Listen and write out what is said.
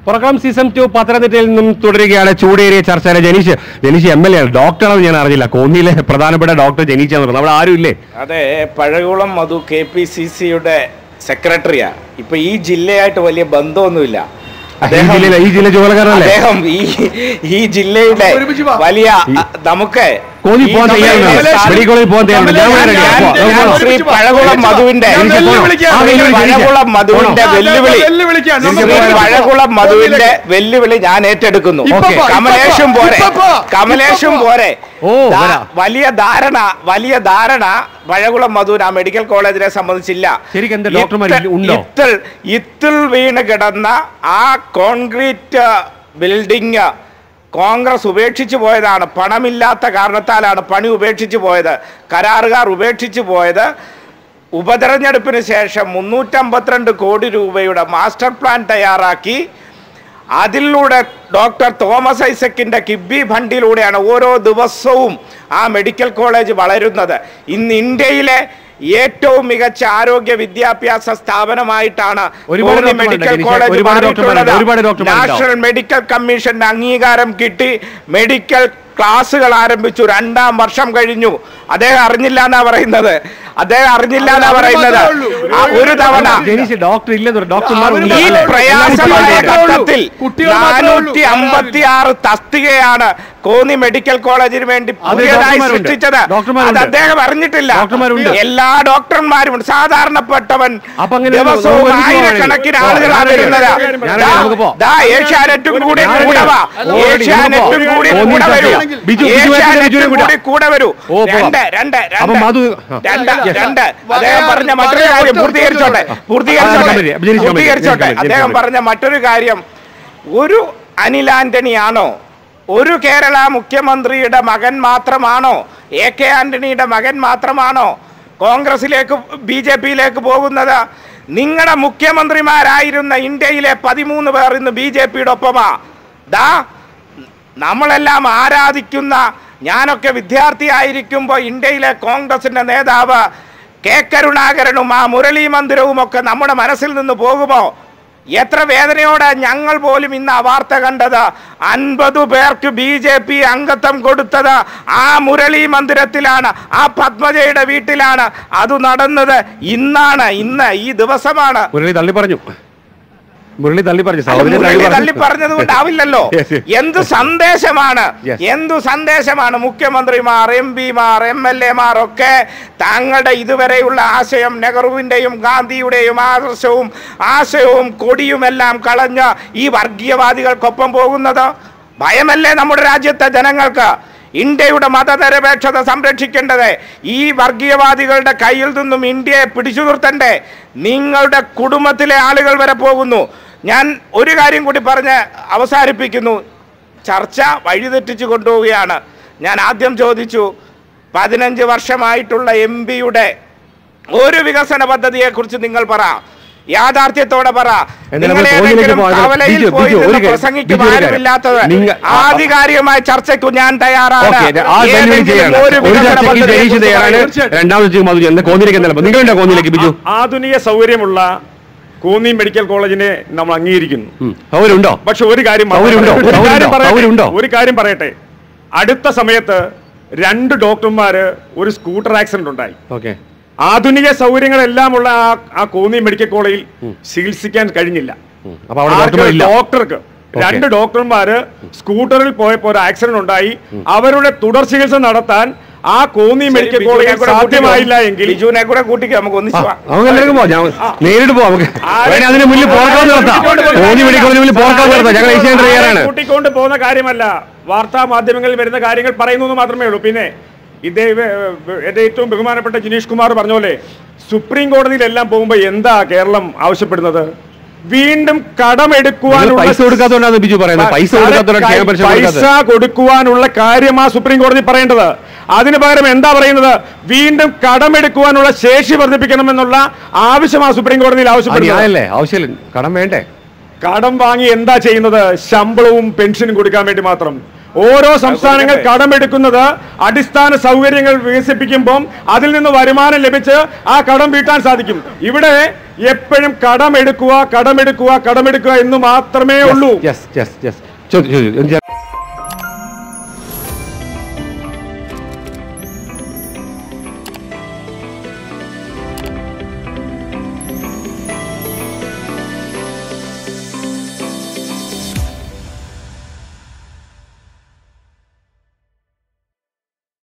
പുറക്കാം season two പത്തനംതിട്ടയിൽ നിന്നും തുടരുകയാണ് ചൂടേറിയ ചർച്ചയിലെ Jenish Jenish M L A ആണ് ഡോക്ടറാണെന്ന് ഞാൻ അറിഞ്ഞില്ല കോന്നിയിലെ പ്രധാനപ്പെട്ട ഡോക്ടർ ജനീഷ് എന്ന് പറയുന്നത് അവിടെ ആരും ഇല്ലേ അതെ Pazhakulam Madhu K P C സിയുടെ സെക്രട്ടറിയാ ഇപ്പൊ ഈ ജില്ലയായിട്ട് വലിയ ബന്ധമൊന്നുമില്ല ഈ ജില്ലയിലെ ഈ ജില്ല ചുമതലക്കാരനല്ലേ അദ്ദേഹം ഈ ഈ ജില്ലയുടെ ഒരുമിച്ച് വാ. വലിയ അ, നമുക്ക് കോന്നി ഈ പോകാൻ ജില്ലയിലെ തയ്യാറാണ് സാ- മെഡിക്കൽ കോളേജിൽ പോകാൻ തയ്യാറാണ് ഞാൻ ഞാൻ- ready ആണ്. ഞാൻ- പോ, ഞാൻ നമുക്ക് ശ്രീ പോകാം. പഴകുളം മധുവിന്റെ ഞാൻ ജനീഷ് പോകണം. വെല്ലുവിളിക്കാം. ആ, വെല്ലുവിളി, ജനീഷ്. പഴകുളം മധുവിന്റെ പോകണം. വെല്ലുവിളി വെല്ലുവിളിക്കാം. ശ്രീ നമുക്ക് പോകാം. പഴകുളം മധുവിന്റെ വെല്ലുവിളി ഞാൻ ഏറ്റെടുക്കുന്നു ഇപ്പൊ ഓക്കേ. പോ, ഇപ്പൊ കമലേഷും പോ, പോരെ ഇപ്പൊ പോ, കമലേഷും ഇപ്പൊ പോ. പോരെ ഓ, ദാ, വരാം. വലിയ ധാരണ വലിയ ധാരണ പഴകുളം മധുവിന് ആ മെഡിക്കൽ കോളേജിനെ സംബന്ധിച്ചില്ല ശരിക്കും എന്താ ഡോക്ടർമാർ ഇത്ത- ഉണ്ടോ? ഇത്തിൽ ഇത്തിൽ വീണ് കിടന്ന ആ കോൺക്രീറ്റ് ബിൽഡിംഗ് കോൺഗ്രസ് ഉപേക്ഷിച്ചു പോയതാണ് പണമില്ലാത്ത കാരണത്താലാണ് പണി ഉപേക്ഷിച്ചു പോയത് കരാറുകാർ ഉപേക്ഷിച്ചു പോയത് ഉപതെരഞ്ഞെടുപ്പിന് ശേഷം മുന്നൂറ്റമ്പത്തിരണ്ട് കോടി രൂപയുടെ മാസ്റ്റർ പ്ലാൻ തയ്യാറാക്കി അതിലൂടെ ഡോക്ടർ തോമസ് ഐസക്കിന്റെ കിബി ഫണ്ടിലൂടെയാണ് ഓരോ ദിവസവും ആ മെഡിക്കൽ കോളേജ് വളരുന്നത് ഇന്ന് ഇന്ത്യയിലെ ഏറ്റവും മികച്ച ആരോഗ്യ വിദ്യാഭ്യാസ സ്ഥാപനമായിട്ടാണ് ഒരുപാട് കോന്നി ഡോക്ടർമാരുണ്ട് മെഡിക്കൽ ജനീഷ്. കോളേജ് ഒരുപാട് മാറിയിട്ടുള്ളത്. ഡോക്ടർമാരുണ്ട്. ഒരുപാട് ഡോക്ടർമാരുണ്ടാവും. നാഷണൽ മെഡിക്കൽ കമ്മീഷന്റെ അംഗീകാരം കിട്ടി മെഡിക്കൽ ക്ലാസ്സുകൾ ആരംഭിച്ചു രണ്ടാം വർഷം കഴിഞ്ഞു അദ്ദേഹം അറിഞ്ഞില്ല എന്നാ പറയുന്നത് അദ്ദേഹം അറിഞ്ഞില്ല എന്നാ അവര് പറയുന്നത് മാത്രമേ ഉള്ളൂ. ആ, ഒരു തവണ ജനീഷ് ഡോക്ടർ ഇല്ലെന്ന് ഡോക്ടർമാർ അവര് ഉണ്ട്. ഈ അല്ലേ? പ്രയാസമായ കുട്ടികൾ മാത്രമേ ഉള്ളൂ. ഘട്ടത്തിൽ കുട്ടികൾ മാത്രമേ ഉള്ളൂ. നാനൂറ്റി അമ്പത്തി ആറ് തസ്തികയാണ് കോന്നി മെഡിക്കൽ കോളേജിന് വേണ്ടി അത് പുതിയതായി ഡോക്ടർമാരുണ്ട്. സൃഷ്ടിച്ചത് ഡോക്ടർമാരുണ്ട്. അത് അദ്ദേഹം അറിഞ്ഞിട്ടില്ല ഡോക്ടർമാരുണ്ട്. എല്ലാ ഡോക്ടർമാരും ഉണ്ട്. സാധാരണപ്പെട്ടവൻ അപ്പൊ അങ്ങനെ ദിവസവും നമുക്ക് ഒരുമിച്ച് ആയിരക്കണക്കിന് പോകാം. ആളുകളാണ് ഞാൻ വരുന്നത് ഞാൻ ദാ- നമുക്ക് പോകാം. ദാ ഏഷ്യാനെറ്റും കൂടി ഞാൻ കൂടെ വാ ഓൾറെഡി ഏഷ്യാനെറ്റും നമുക്ക് കൂടി പോകാം. കൂടെ വരൂ ബിജു, ബിജു ഏഷ്യാനെറ്റും ബിജുവിനെ കൂടെ. കൂടി കൂടെ വരൂ ഓ, പോകാം. രണ്ട് രണ്ട് അപ്പൊ രണ്ട് മധു രണ്ട് Yes. രണ്ട് അദ്ദേഹം പറഞ്ഞ മറ്റൊരു കാര്യം പൂർത്തീകരിച്ചോട്ടെ ആ, പൂർത്തീകരിച്ചോട്ടെ കമന്റ്, ജനീഷ് കമന്റ്, പൂർത്തീകരിച്ചോട്ടെ ജനീഷ് അദ്ദേഹം കമന്റ്. പറഞ്ഞ മറ്റൊരു കാര്യം ഒരു അനിൽ ആന്റണി ആണോ ഒരു കേരള മുഖ്യമന്ത്രിയുടെ മകൻ മാത്രമാണോ എ കെ ആന്റണിയുടെ മകൻ മാത്രമാണോ കോൺഗ്രസിലേക്ക് ബി ജെ പിയിലേക്ക് പോകുന്നത് നിങ്ങളുടെ മുഖ്യമന്ത്രിമാരായിരുന്ന ഇന്ത്യയിലെ പതിമൂന്ന് പേർ ഇന്ന് ബി ജെ പിയുടെ ഒപ്പമാ ദാ നമ്മളെല്ലാം ആരാധിക്കുന്ന ഞാനൊക്കെ വിദ്യാർത്ഥിയായിരിക്കുമ്പോൾ ഇന്ത്യയിലെ കോൺഗ്രസിന്റെ നേതാവ് കെ കരുണാകരനും ആ മുരളി മന്ദിരവും ഒക്കെ നമ്മുടെ മനസ്സിൽ നിന്ന് പോകുമോ എത്ര വേദനയോടെ ഞങ്ങൾ പോലും ഇന്ന് ആ വാർത്ത കണ്ടത് അൻപത് പേർക്ക് ബി ജെ പി അംഗത്വം കൊടുത്തത് ആ മുരളി മന്ദിരത്തിലാണ് ആ പത്മജയുടെ വീട്ടിലാണ് അത് നടന്നത് ഇന്നാണ് ഇന്ന് ഈ ദിവസമാണ് മുരളി തള്ളി പറഞ്ഞു മുരളി തള്ളി പറഞ്ഞു അല്ല, സഹോദരൻ മുരളി തള്ളി പറഞ്ഞു പറഞ്ഞത് കൊണ്ടാവില്ലല്ലോ Yes, yes. എന്ത് സന്ദേശമാണ് Yes. എന്തു സന്ദേശമാണ് മുഖ്യമന്ത്രിമാർ എം പിമാർ എം എൽ എമാർ ഒക്കെ താങ്കളുടെ ഇതുവരെയുള്ള ആശയം നെഹ്റുവിന്റെയും ഗാന്ധിയുടെയും ആദർശവും ആശയവും കൊടിയുമെല്ലാം കളഞ്ഞ് ഈ വർഗീയവാദികൾക്കൊപ്പം പോകുന്നത് ഭയമല്ലേ നമ്മുടെ രാജ്യത്തെ ജനങ്ങൾക്ക് ഇന്ത്യയുടെ മതനിരപേക്ഷത സംരക്ഷിക്കേണ്ടത് ഈ വർഗീയവാദികളുടെ കയ്യിൽ നിന്നും ഇന്ത്യയെ പിടിച്ചു നിർത്തണ്ടേ നിങ്ങളുടെ കുടുംബത്തിലെ ആളുകൾ വരെ പോകുന്നു ഞാൻ ഒരു കാര്യം കൂടി പറഞ്ഞ് അവസാനിപ്പിക്കുന്നു ചർച്ച വഴിതെറ്റിച്ചു കൊണ്ടുപോവുകയാണ് ഞാൻ ആദ്യം ചോദിച്ചു പതിനഞ്ച് വർഷമായിട്ടുള്ള എം പിയുടെ ഒരു വികസന പദ്ധതിയെക്കുറിച്ച് നിങ്ങൾ പറ യാഥാർത്ഥ്യത്തോടെ പറ എന്നാൽ നിങ്ങൾ നമ്മൾ കോന്നിലേക്ക് ഏതെങ്കിലും പോകാതെ കവലയിൽ ബിജു, പോയി ബിജു, ഒരു നിന്ന് കാര്യം, പ്രസംഗിക്കും ബിജു, ഒരു കാര്യം. ആരുമില്ലാത്തത് നിങ്ങൾ- ആധികാരികമായ ചർച്ചയ്ക്ക് ഞാൻ തയ്യാറാണ് ഓക്കെ ആ വെല്ലുവിളി ഏതെങ്കിലും ചെയ്യാണ് ഒരു ഒരു വികസന ചർച്ചയ്ക്ക് പദ്ധതിയെക്കുറിച്ച് ജനീഷ് തയ്യാറാണ് പറയൂ. രണ്ടാമത് വെച്ച് മധു എന്താ കോന്നിലേക്ക് എന്തായാലും നിങ്ങളുണ്ടോ കോന്നിലേക്ക് ബിജു ആധുനിക സൗകര്യമുള്ള കോന്നി മെഡിക്കൽ കോളേജിനെ നമ്മൾ അംഗീകരിക്കുന്നു ഉം. അവരുണ്ടോ പക്ഷെ ഒരു കാര്യം മാത്രം സൗകര്യമുണ്ടോ? പറയട്ടെ. ഒരു കാര്യം സൗകര്യമുണ്ടോ? പറയട്ടെ. സൗകര്യമുണ്ടോ? ഒരു കാര്യം പറയട്ടെ അടുത്ത സമയത്ത് രണ്ട് ഡോക്ടർമാര് ഒരു സ്കൂട്ടർ ആക്സിഡന്റ് ഉണ്ടായി ഓക്കെ ആധുനിക സൗകര്യങ്ങളെല്ലാം ഉള്ള ആ ആ കോന്നി മെഡിക്കൽ കോളേജിൽ ചികിത്സിക്കാൻ കഴിഞ്ഞില്ല അപ്പൊ അവിടെ ആർക്ക്? ഡോക്ടർമാർ ഇല്ല ഡോക്ടർക്ക് രണ്ട് ഡോക്ടർമാര് സ്കൂട്ടറിൽ പോയപ്പോ ഒരു ആക്സിഡന്റ് ഉണ്ടായി അവരുടെ തുടർ ചികിത്സ നടത്താൻ ആ കോന്നി മെഡിക്കൽ ബിജുവിനെ കോളേജിൽ കൂടെ സാധ്യമായില്ല കൂട്ടിക്കോ. എങ്കിൽ ബിജുവിനെ കൂടെ കൂട്ടിക്കോ നമുക്ക് ഒന്നിച്ചു പോവാം. നമുക്ക് എല്ലാവർക്കും പോവാം ഞാൻ നേരിട്ട് പോവാം നമുക്ക് ആരെ- വേണേ അതിന് മുന്നിൽ പോർക്കാൻ നടത്താം കോന്നി മെഡിക്കൽ മുന്നിൽ പോർക്കാൻ നടത്താം ഞങ്ങൾ ഏഷ്യൻ തയ്യാറാണ് കൂട്ടിക്കൊണ്ട് പോകുന്ന കാര്യമല്ല വാർത്താ മാധ്യമങ്ങളിൽ വരുന്ന കാര്യങ്ങൾ പറയുന്നു എന്ന് മാത്രമേ ഉള്ളൂ പിന്നെ ഇതേ എന്റെ ഏറ്റവും ബഹുമാനപ്പെട്ട ജിനീഷ് കുമാർ പറഞ്ഞ പോലെ സുപ്രീം കോടതിയിലെല്ലാം പോകുമ്പോൾ എന്താ കേരളം ആവശ്യപ്പെടുന്നത് വീണ്ടും കടമെടുക്കുവാനുള്ള പൈസ കൊടുക്കാത്തോണ്ടാണ് ബിജു പറയുന്നത് പൈസ കൊടുക്കാത്തോണ്ടാണ് ക്ഷേമ പെൻഷൻ പൈസ കൊടുക്കാത്തത് കൊടുക്കുവാനുള്ള കാര്യമാ സുപ്രീം കോടതി പറയേണ്ടത് അതിന് പകരം എന്താ പറയുന്നത് വീണ്ടും കടമെടുക്കുവാനുള്ള ശേഷി വർദ്ധിപ്പിക്കണമെന്നുള്ള ആവശ്യമാ സുപ്രീം കോടതിയിൽ അത് ആവശ്യപ്പെടുന്നത് ഞാനല്ലേ ആവശ്യമില്ല കടം വേണ്ടേ കടം വാങ്ങി എന്താ ചെയ്യുന്നത് ശമ്പളവും പെൻഷനും കൊടുക്കാൻ വേണ്ടി മാത്രം ഓരോ സംസ്ഥാനങ്ങൾ കൊടുക്കട്ടെ. കടമെടുക്കുന്നത് അടിസ്ഥാന സൗകര്യങ്ങൾ വികസിപ്പിക്കുമ്പോൾ അതിൽ നിന്ന് വരുമാനം ലഭിച്ച് ആ കടം വീട്ടാൻ സാധിക്കും ഇവിടെ എപ്പോഴും കടമെടുക്കുക കടമെടുക്കുക കടമെടുക്കുക എന്ന് മാത്രമേ ഉള്ളൂ യെസ് യെസ് യെസ് ചോദ്യം ചോദ്യം